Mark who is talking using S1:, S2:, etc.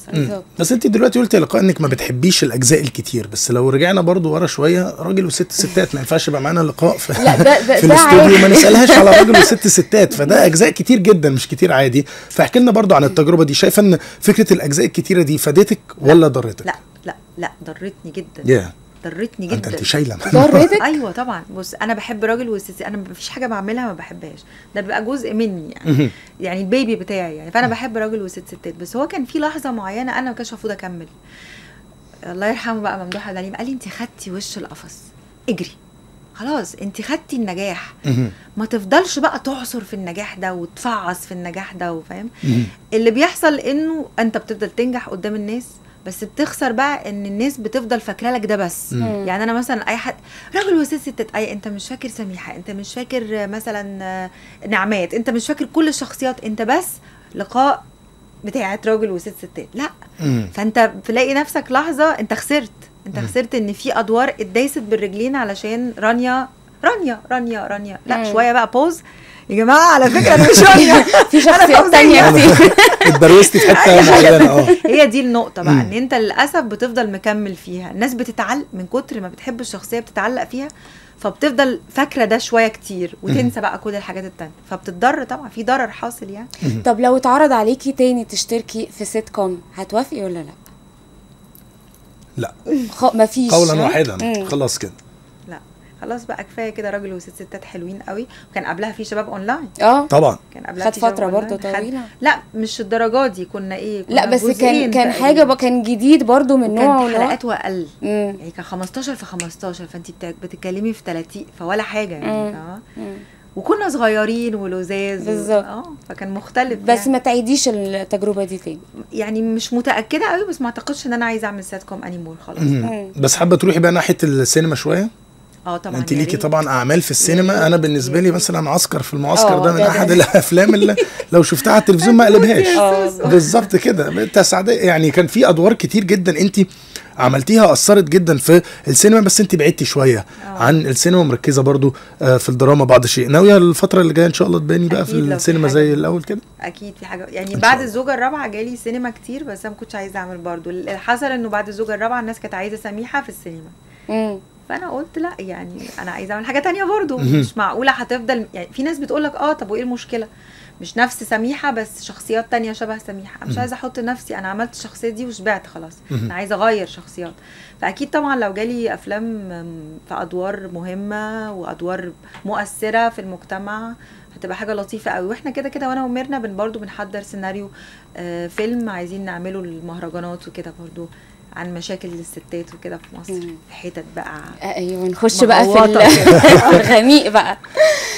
S1: بالظبط
S2: بس انت دلوقتي قلتي يا لقاء انك ما بتحبيش الاجزاء الكتير بس لو رجعنا برضو ورا شويه راجل وست ستات ما ينفعش يبقى معانا لقاء في,
S1: لا ده ده
S2: في
S1: ده
S2: الاستوديو
S1: عادي
S2: ما نسالهاش على راجل وست ستات فده اجزاء كتير جدا مش كتير عادي فاحكي لنا برضو عن التجربه دي شايفه ان فكره الاجزاء الكتيره دي فادتك ولا ضرتك؟
S3: لا لا لا ضرتني جدا
S2: يا
S3: ضرتني
S2: انت
S3: جدا
S2: انت شايله
S1: ضرتك
S3: ايوه طبعا بص انا بحب راجل وست انا مفيش حاجه بعملها ما بحبهاش ده بيبقى جزء مني يعني يعني البيبي بتاعي يعني فانا بحب راجل وست ستات بس هو كان في لحظه معينه انا ما كانش المفروض اكمل الله يرحمه بقى ممدوح عبد العليم قال لي انت خدتي وش القفص اجري خلاص انت خدتي النجاح ما تفضلش بقى تعصر في النجاح ده وتفعص في النجاح ده وفاهم اللي بيحصل انه انت بتفضل تنجح قدام الناس بس بتخسر بقى ان الناس بتفضل فاكره لك ده بس
S1: مم.
S3: يعني انا مثلا اي حد راجل وست ستات اي انت مش فاكر سميحه انت مش فاكر مثلا آه، نعمات انت مش فاكر كل الشخصيات انت بس لقاء بتاعت راجل وست ستات لا فانت تلاقي نفسك لحظه انت خسرت انت خسرت ان في ادوار اتدايست بالرجلين علشان رانيا رانيا رانيا رانيا لا
S1: مم.
S3: شويه بقى بوز يا جماعه على فكره انا مش رانيا
S1: في
S3: أنا
S1: شخصيات
S3: فوزية.
S1: تانية كتير
S2: اتدروستي في حته معينه اه
S3: هي دي النقطة بقى
S2: مم.
S3: ان انت للأسف بتفضل مكمل فيها الناس بتتعلق من كتر ما بتحب الشخصية بتتعلق فيها فبتفضل فاكرة ده شوية كتير وتنسى بقى كل الحاجات التانية فبتضطر طبعا في ضرر حاصل يعني
S1: طب لو اتعرض عليكي تاني تشتركي في سيت كوم هتوافقي ولا لا؟
S2: لا
S1: خ... مفيش
S2: قولا
S1: ها؟
S2: واحدا
S1: مم.
S2: خلاص كده
S3: لا خلاص بقى كفاية كده راجل وست ستات حلوين قوي وكان قبلها في شباب اونلاين
S1: اه
S2: طبعا
S3: كان قبلها
S1: خد
S3: في شباب
S1: فترة برضه
S3: أونلاين. خد-
S1: طويلة
S3: لا مش الدرجات دي كنا ايه كنا
S1: لا بس كان
S3: جزئين
S1: كان
S3: تقريباً.
S1: حاجة بقى كان جديد برضه من نوعه
S3: كانت
S1: اللي هو-
S3: حلقات واقل
S1: مم.
S3: يعني كان 15 في 15 فانت بتا- بتتكلمي في 30 فولا حاجه يعني
S1: مم.
S3: اه
S1: مم.
S3: وكنا صغيرين ولزاز و-
S1: بالظبط.
S3: اه فكان مختلف
S1: بس
S3: يعني.
S1: ما تعيديش التجربة دي تاني
S3: يعني مش متاكده قوي بس ما اعتقدش ان انا عايزه اعمل سات كوم انيمور خلاص
S1: مم.
S2: بس حابه تروحي بقى ناحيه السينما شويه
S3: اه طبعا
S2: انت
S3: يا
S2: ليكي
S3: ريت.
S2: طبعا اعمال في
S3: يا
S2: السينما
S3: ريت.
S2: انا بالنسبه لي
S3: يا
S2: مثلا عسكر في المعسكر
S1: اه،
S2: ده من
S1: ده-
S2: احد
S1: ده.
S2: الافلام اللي لو شفتها على التلفزيون ما اقلبهاش
S1: اه
S2: بالظبت كده تسعدي يعني كان في ادوار كتير جدا انت عملتيها اثرت جدا في السينما بس انت بعدتي شويه
S3: اه.
S2: عن السينما مركزه برضو آه، في الدراما بعض الشيء ناويه الفتره اللي جايه ان شاء الله تباني بقى في
S3: أكيد لو في
S2: السينما
S3: حاجة.
S2: زي الاول كده
S3: اكيد في حاجه يعني
S2: إن
S3: بعد
S2: شاء
S3: الزوجه الرابعه جالي سينما كتير بس انا ما كنتش عايزه اعمل برضو اللي حصل انه بعد الزوجه الرابعه الناس كانت عايزه سميحه في السينما
S1: مم.
S3: فانا قلت لا يعني انا عايزه اعمل حاجه تانية برضو
S2: مهم.
S3: مش معقوله هتفضل يعني في ناس بتقول لك اه طب وايه المشكله مش نفس سميحه بس شخصيات تانية شبه سميحه انا مش عايزه احط نفسي انا عملت الشخصيه دي وشبعت خلاص
S2: مهم.
S3: انا عايزه اغير شخصيات فاكيد طبعا لو جالي افلام في ادوار مهمه وادوار مؤثره في المجتمع هتبقى حاجه لطيفه قوي واحنا كده كده وانا وميرنا بن برضو بنحضر سيناريو آه فيلم عايزين نعمله للمهرجانات وكده برضو عن مشاكل الستات وكده في مصر
S1: مم.
S3: في حتت بقى
S1: ايوه نخش بقى في
S3: مغوطة
S1: ال- في الغميق بقى